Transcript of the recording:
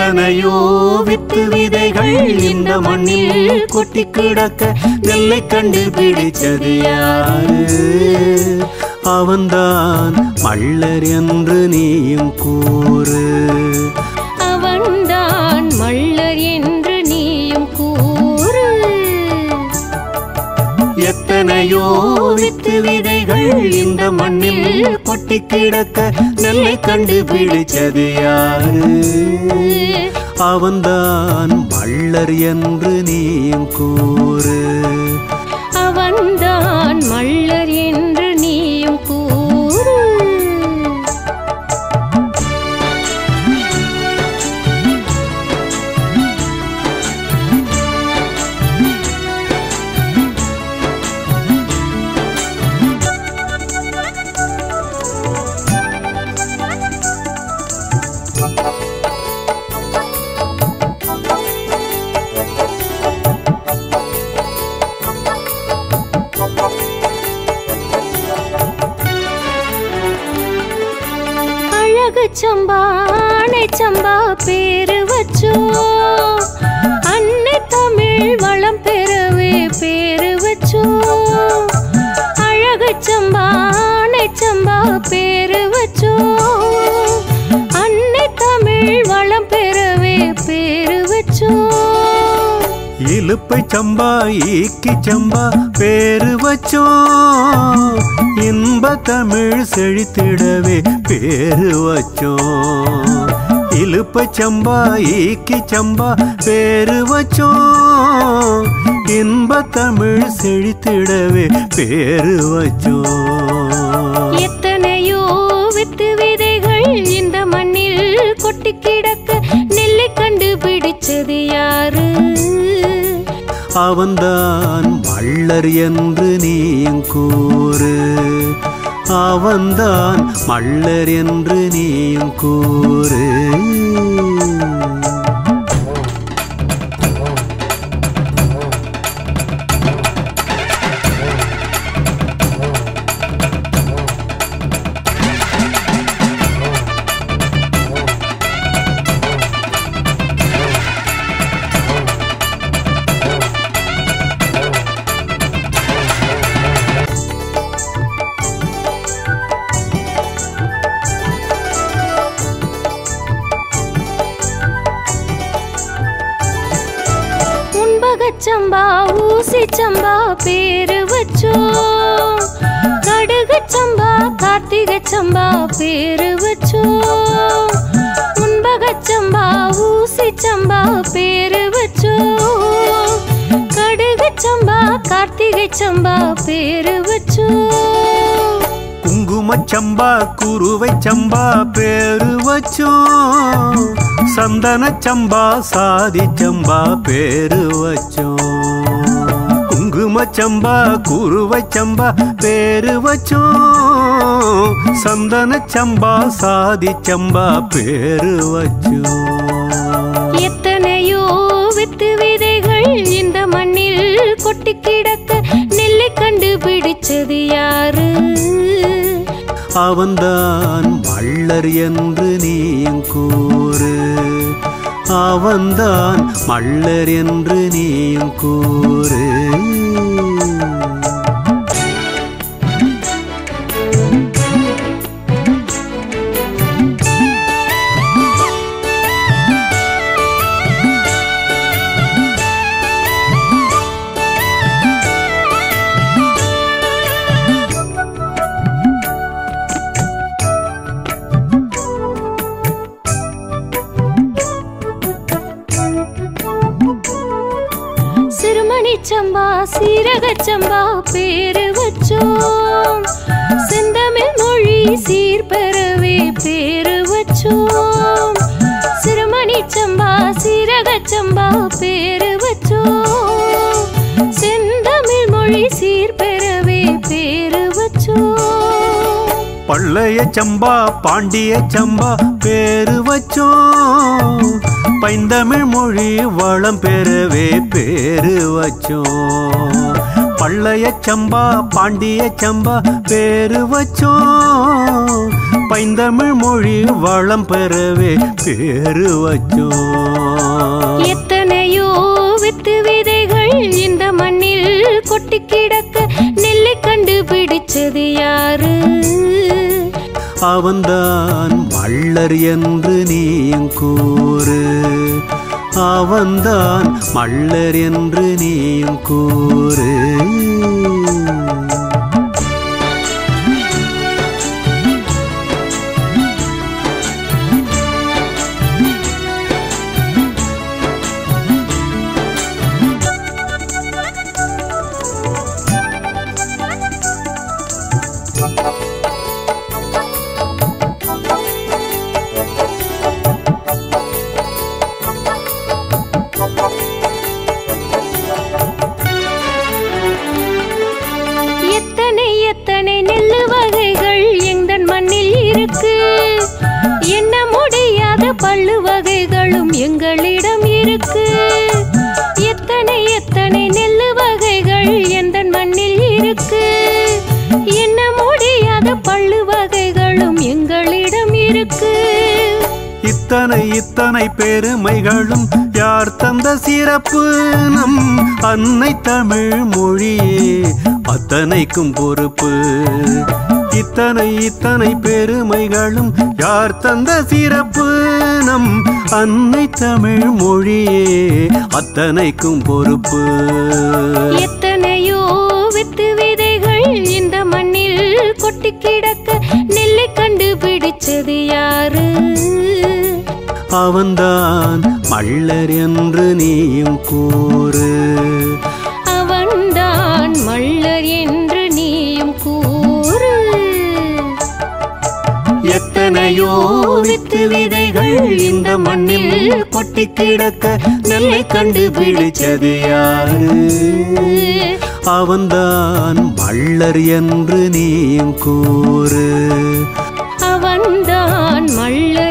எத்தனையோ வித்து விதைகள் இந்த மண்ணில் கொட்டி கிடக்க நெல்லை கண்டுபிடிச்சது யாரு அவன்தான் மள்ளர் என்று நீயும் கூறு அவன்தான் மள்ளர் என்று நீயும் கூறு எத்தனையோ வித்து விதைகள் இந்த மண்ணில் கொட்டி கிடக்க நெல்லை கண்டுபிடிச்சது யாரு அவன்தான் மள்ளர் என்று நீயும் கூறு அவன்தான் மள்ளர் என்று நீயும் கூறு அழகு சம்பா அணை சம்பா பேரு வச்சோ அன்னை தமிழ் வளம் பெறவே பேரு வச்சோ அழகு சம்பா அணை சம்பா பேரு வச்சோ அன்னை தமிழ் வளம் பெறவே பேரு வச்சோ இலுப்பை சம்பா ஈக்கி சம்பா பேரு வச்சோம் இன்ப தமிழ் செழித்திடவே பேரு வச்சோம் இலுப்பை சம்பா ஈக்கி சம்பா பேரு வச்சோம் இன்ப தமிழ் செழித்திடவே பேரு வச்சோம் எத்தனையோ வித்து விதைகள் இந்த மண்ணில் கொட்டி கிடக்க நெல்லை கண்டுபிடிச்சது யாரு அவன்தான் மள்ளர் என்று நீயும் கூறு அவன்தான் மள்ளர் என்று நீயும் கூறு உண்பகச்சம்பா ஊசி சம்பா பேரு வச்சோ கடுகு சம்பா கார்த்திகை சம்பா பேரு வச்சோ உண்பகச்சம்பா ஊசி சம்பா பேரு வச்சோ கடுகு சம்பா கார்த்திகை சம்பா பேரு வச்சோ குங்குமச்சம்பா குருவை சம்பா பேரு வச்சோம் சந்தன சம்பா சாதி சம்பா பேரு வச்சோம் குங்குமச்சம்பா குருவை சம்பா பேரு வச்சோம் சந்தன சம்பா சாதி சம்பா பேரு வச்சோம் எத்தனையோ வித்து விதைகள் இந்த மண்ணில் கொட்டி கிடக்க நெல்லை கண்டுபிடிச்சது யாரு அவன்தான் மள்ளர் என்று நீயும் கூறு அவன்தான் மள்ளர் என்று நீயும் கூறு சிறுமணி சம்பா சீரக சம்பா பேரு வச்சோம் செந்தமிழ் மொழி சீர்பெறவே பேரு வச்சோம் சிறுமணி சம்பா சீரக சம்பா பேரு வச்சோம் செந்தமிழ் மொழி சீர்பெறவே பேரு வச்சோம் பள்ளைய சம்பா பாண்டிய சம்பா பேரு வச்சோம் பைந்தமிழ் மொழி வளம் பெறவே பேரு வச்சோம் பள்ளைய சம்பா பாண்டிய சம்பா பேரு வச்சோம் பைந்தமிழ் மொழி வளம் பெறவே பேரு வச்சோம் எத்தனையோ வித்து விதைகள் இந்த மண்ணில் கொட்டி கிடக்க நெல்லை கண்டுபிடிச்சது யாரு அவன்தான் மள்ளர் என்று நீயும் கூறு அவன்தான் மள்ளர் என்று நீயும் கூறு எத்தனை எத்தனை நெல்லு வகைகள் எங்கள் மண்ணில் இருக்கு எண்ண முடியாத பல்லு வகைகளும் எங்களிடம் இருக்கு எத்தனை எத்தனை நெல்லு வகைகள் எங்கள் மண்ணில் இருக்கு எண்ண முடியாத பல்லு வகைகளும் எங்களிடம் இருக்கு இத்தனை இத்தனை பெருமைகளும் யார் தந்த சிறப்பு நம் அன்னை தமிழ் மொழியே அத்தனைக்கும் பொறுப்பு இத்தனை இத்தனை பெருமைகளும் யார் தந்த சிறப்பு நம் அன்னை தமிழ் மொழியே அத்தனைக்கும் பொறுப்பு எத்தனையோ வித்து விதைகள் இந்த மண்ணில் கொட்டி கிடக்க நெல்லை கண்டுபிடிச்சது யாரு அவன்தான் மள்ளர் என்று நீயும் கூறு அவன்தான் மள்ளர் என்று நீயும் கூறு எத்தனையோ வித்து விதைகள் இந்த மண்ணில் கொட்டி கிடக்க நெல்லை கண்டுபிடிச்சது யாரு அவன்தான் மள்ளர் என்று நீயும் கூறு அவன்தான் மள்ளர்